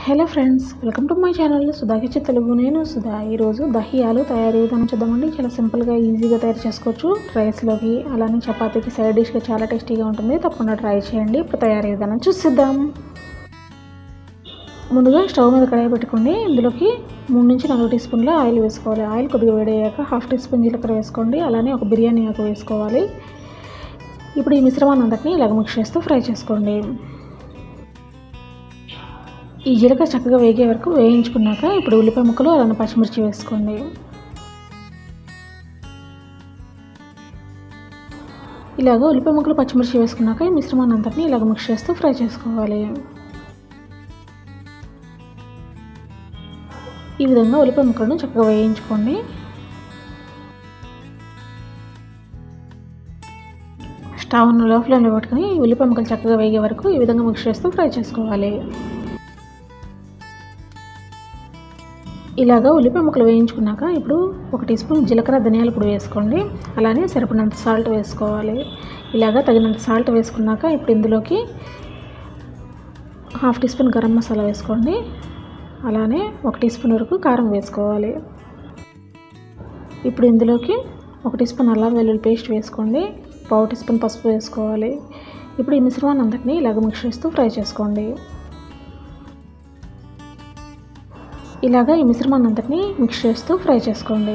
hello friends welcome to my channel Sudha kitchen Telugu నేను సుధా ఈరోజు దహియాలు తయారీ విధానం చూద్దామండి చాలా సింపుల్గా ఈజీగా తయారు చేసుకోవచ్చు రైస్లోకి అలానే చపాతీకి సైడ్ డిష్గా చాలా టేస్టీగా ఉంటుంది తప్పకుండా ట్రై చేయండి ఇప్పుడు తయారీ విధానం చూసిద్దాం ముందుగా స్టవ్ మీద కడాయి పెట్టుకోండి ఇందులోకి మూడు నుంచి నాలుగు టీ స్పూన్ల ఆయిల్ వేసుకోవాలి ఆయిల్ కొద్దిగా వేడయ్యాక హాఫ్ టీ స్పూన్ జీలకర్ర వేసుకోండి అలానే ఒక బిర్యానీ ఆకు వేసుకోవాలి ఇప్పుడు ఈ మిశ్రమాన్ని అంతటిని ఇలాగ మిక్స్ చేస్తూ ఫ్రై చేసుకోండి ఈ జీలకర్ర చక్కగా వేగే వరకు వేయించుకున్నాక ఇప్పుడు ఉల్లిపాయ ముక్కలు అలానే పచ్చిమిర్చి వేసుకోండి ఇలాగ ఉల్లిపాయ ముక్కలు పచ్చిమిర్చి వేసుకున్నాక ఈ మిశ్రమాన్ని అంతటిని ఇలాగ మిక్స్ చేస్తూ ఫ్రై చేసుకోవాలి ఈ విధంగా ఉల్లిపాయ ముక్కలను చక్కగా వేయించుకోండి స్టవ్ను లో ఫ్లేమ్లో పెట్టుకుని ఉల్లిపాయ ముక్కలు చక్కగా వేగే వరకు ఈ విధంగా మిక్స్ చేస్తూ ఫ్రై చేసుకోవాలి ఇలాగా ఉల్లిపాయ ముక్కలు వేయించుకున్నాక ఇప్పుడు ఒక టీ స్పూన్ జీలకర్ర ధనియాల పొడి వేసుకోండి అలానే సరిపడినంత సాల్ట్ వేసుకోవాలి ఇలాగా తగినంత సాల్ట్ వేసుకున్నాక ఇప్పుడు ఇందులోకి half teaspoon garam masala వేసుకోండి అలానే ఒక టీ స్పూన్ వరకు కారం వేసుకోవాలి ఇప్పుడు ఇందులోకి ఒక టీ స్పూన్ అల్లం వెల్లుల్లి పేస్ట్ వేసుకోండి పావు టీ స్పూన్ పసుపు వేసుకోవాలి ఇప్పుడు ఈ మిశ్రమాన్ని అంతటిని ఇలాగ మిక్స్ చేస్తూ ఫ్రై చేసుకోండి ఇలాగా ఈ మిశ్రమాన్ని అంతటిని మిక్స్ చేస్తూ ఫ్రై చేసుకోండి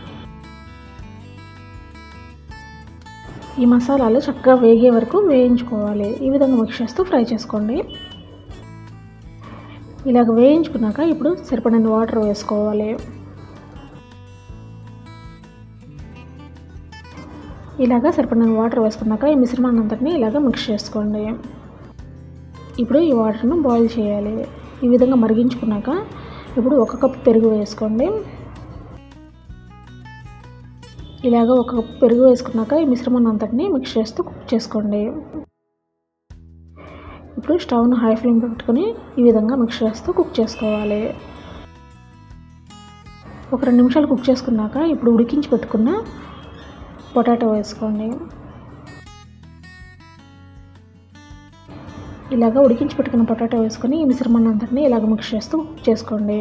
ఈ మసాలాలు చక్కగా వేగే వరకు వేయించుకోవాలి ఈ విధంగా మిక్స్ చేస్తూ ఫ్రై చేసుకోండి ఇలాగ వేయించుకున్నాక ఇప్పుడు సరిపడిన వాటర్ వేసుకోవాలి ఇలాగ సరిపడిన వాటర్ వేసుకున్నాక ఈ మిశ్రమాన్ని అంతటిని ఇలాగ మిక్స్ చేసుకోండి ఇప్పుడు ఈ వాటర్ను బాయిల్ చేయాలి ఈ విధంగా మరిగించుకున్నాక ఇప్పుడు ఒక కప్పు పెరుగు వేసుకోండి ఇలాగ ఒక కప్పు పెరుగు వేసుకున్నాక ఈ మిశ్రమాన్ని అంతటిని మిక్స్ చేస్తూ కుక్ చేసుకోండి ఇప్పుడు స్టవ్ను హై ఫ్లేమ్ పెట్టుకుని ఈ విధంగా మిక్స్ చేస్తూ కుక్ చేసుకోవాలి ఒక రెండు నిమిషాలు కుక్ చేసుకున్నాక ఇప్పుడు ఉడికించి పెట్టుకున్న పొటాటో వేసుకోండి ఇలాగ ఉడికించి పెట్టుకున్న పొటాటో వేసుకొని ఈ మిశ్రమాన్ని అంతటిని ఇలాగ మిక్స్ చేస్తూ కుక్ చేసుకోండి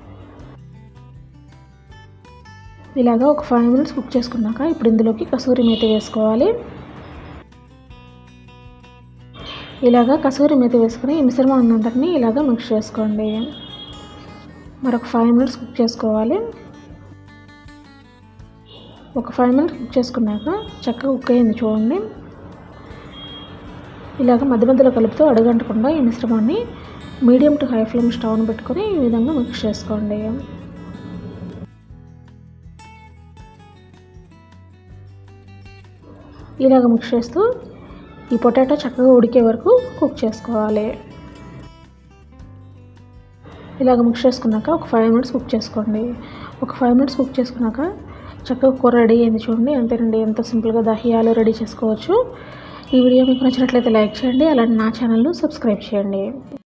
ఇలాగ ఒక ఫైవ్ మినిట్స్ కుక్ చేసుకున్నాక ఇప్పుడు ఇందులోకి కసూరి మేతి వేసుకోవాలి ఇలాగ కసూరి మేతి వేసుకొని ఈ మిశ్రమాన్ని అంతటిని ఇలాగ మిక్స్ చేసుకోండి మరొక ఫైవ్ మినిట్స్ కుక్ చేసుకోవాలి ఒక ఫైవ్ మినిట్స్ కుక్ చేసుకున్నాక చక్కగా కుక్ అయింది చూడండి ఇలాగ మధ్య మధ్యలో కలుపుతూ అడగంటకుండా ఈ మిశ్రమాన్ని మీడియం టు హై ఫ్లేమ్ స్టవ్ను పెట్టుకొని ఈ విధంగా మిక్స్ చేసుకోండి ఇలాగ మిక్స్ చేస్తూ ఈ పొటాటో చక్కగా ఉడికే వరకు కుక్ చేసుకోవాలి ఇలాగ మిక్స్ చేసుకున్నాక ఒక ఫైవ్ మినిట్స్ కుక్ చేసుకోండి ఒక ఫైవ్ మినిట్స్ కుక్ చేసుకున్నాక చక్కగా కూర రెడీ అయింది చూడండి అంతేనండి ఎంతో సింపుల్గా దహియాలు రెడీ చేసుకోవచ్చు ఈ వీడియో మీకు నచ్చినట్లయితే లైక్ చేయండి అలాంటి నా ఛానల్ను సబ్స్క్రైబ్ చేయండి